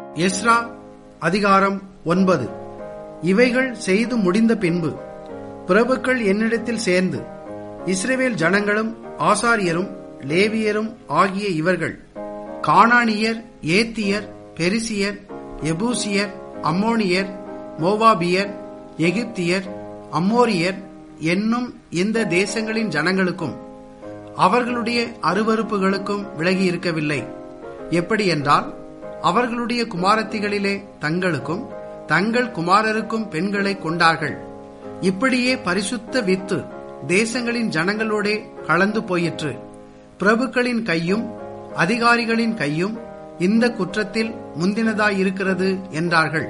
Ezra அதிகாரம் ஒன்பது இவைகள் செய்து முடிந்த பின்பு பிரபுக்கள் என்னிடத்தில் சேர்ந்து இஸ்ரவேல் ஜனங்களும் ஆசாரியரும் லேவியரும் ஆகிய இவர்கள் கானானியர் ஏத்தியர் பெரிசியர் எபூசியர் அம்மோனியர் மோவாபியர் எகிப்தியர் அம்மோரியர் என்னும் இந்த தேசங்களின் ஜனங்களுக்கும் அவர்களுடைய அருவறுப்புகளுக்கும் விலகி இருக்கவில்லை எப்படி என்றால் அவர்களுடைய குமாரத்திகளிலே தங்களுக்கும் தங்கள் குமாரருக்கும் பெண்களை கொண்டார்கள் இப்படியே பரிசுத்த வித்து தேசங்களின் ஜனங்களோடே கலந்து போயிற்று பிரபுக்களின் கையும் அதிகாரிகளின் கையும் இந்த குற்றத்தில் முந்தினதாயிருக்கிறது என்றார்கள்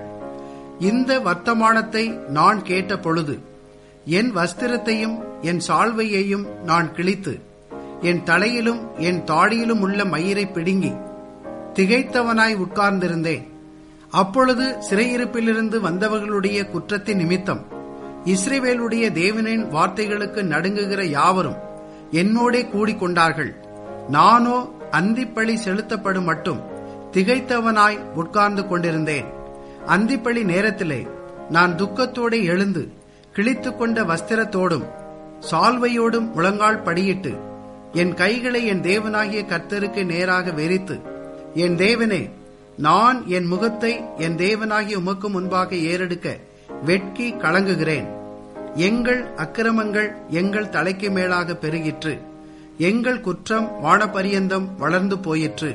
இந்த வர்த்தமானத்தை நான் கேட்ட பொழுது என் வஸ்திரத்தையும் என் சால்வையையும் நான் கிழித்து என் தலையிலும் என் தாடியிலும் உள்ள மயிரை பிடுங்கி திகைத்தவனாய் உட்கார்ந்திருந்தேன் அப்பொழுது சிறையிருப்பிலிருந்து வந்தவர்களுடைய குற்றத்தின் நிமித்தம் இஸ்ரேவேலுடைய தேவனின் வார்த்தைகளுக்கு நடுங்குகிற யாவரும் என்னோடே கூடிக்கொண்டார்கள் நானோ அந்திப்பழி செலுத்தப்படும் மட்டும் திகைத்தவனாய் உட்கார்ந்து கொண்டிருந்தேன் அந்திப்பழி நேரத்திலே நான் துக்கத்தோடு எழுந்து கிழித்து கொண்ட வஸ்திரத்தோடும் சால்வையோடும் முழங்கால் படியிட்டு என் கைகளை என் தேவனாகிய கர்த்தருக்கு நேராக வெறித்து என் தேவனே நான் என் முகத்தை என் தேவனாகிய உமக்கு முன்பாக ஏறெடுக்க வெட்கி கலங்குகிறேன் எங்கள் அக்கிரமங்கள் எங்கள் தலைக்கு மேலாக பெருகிற்று எங்கள் குற்றம் வானபரியந்தம் வளர்ந்து போயிற்று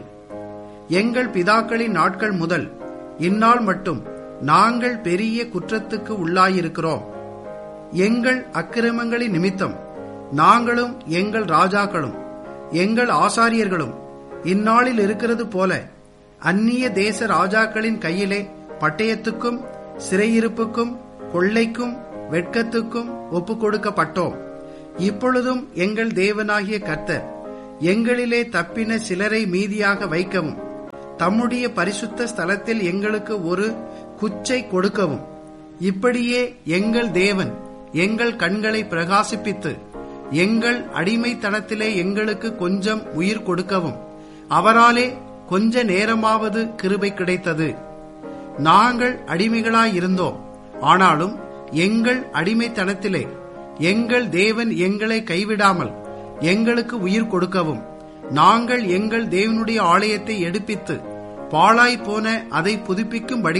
எங்கள் பிதாக்களின் நாட்கள் முதல் இந்நாள் மட்டும் நாங்கள் பெரிய குற்றத்துக்கு உள்ளாயிருக்கிறோம் எங்கள் அக்கிரமங்களின் நிமித்தம் நாங்களும் எங்கள் ராஜாக்களும் எங்கள் ஆசாரியர்களும் இந்நாளில் இருக்கிறது போல அந்நிய தேச ராஜாக்களின் கையிலே பட்டயத்துக்கும் சிறையிருப்புக்கும் கொள்ளைக்கும் வெட்கத்துக்கும் ஒப்பு கொடுக்கப்பட்டோம் இப்பொழுதும் எங்கள் தேவனாகிய கர்த்தர் எங்களிலே தப்பின சிலரை மீதியாக வைக்கவும் தம்முடைய பரிசுத்த ஸ்தலத்தில் எங்களுக்கு ஒரு குச்சை கொடுக்கவும் இப்படியே எங்கள் தேவன் எங்கள் கண்களை பிரகாசிப்பித்து எங்கள் அடிமைத்தனத்திலே எங்களுக்கு கொஞ்சம் உயிர் கொடுக்கவும் அவராலே கொஞ்ச நேரமாவது கிருபை கிடைத்தது நாங்கள் அடிமைகளாயிருந்தோம் ஆனாலும் எங்கள் அடிமைத்தனத்திலே எங்கள் தேவன் எங்களை கைவிடாமல் எங்களுக்கு உயிர் கொடுக்கவும் நாங்கள் எங்கள் தேவனுடைய ஆலயத்தை எடுப்பித்து பாழாய் போன அதை புதுப்பிக்கும்படி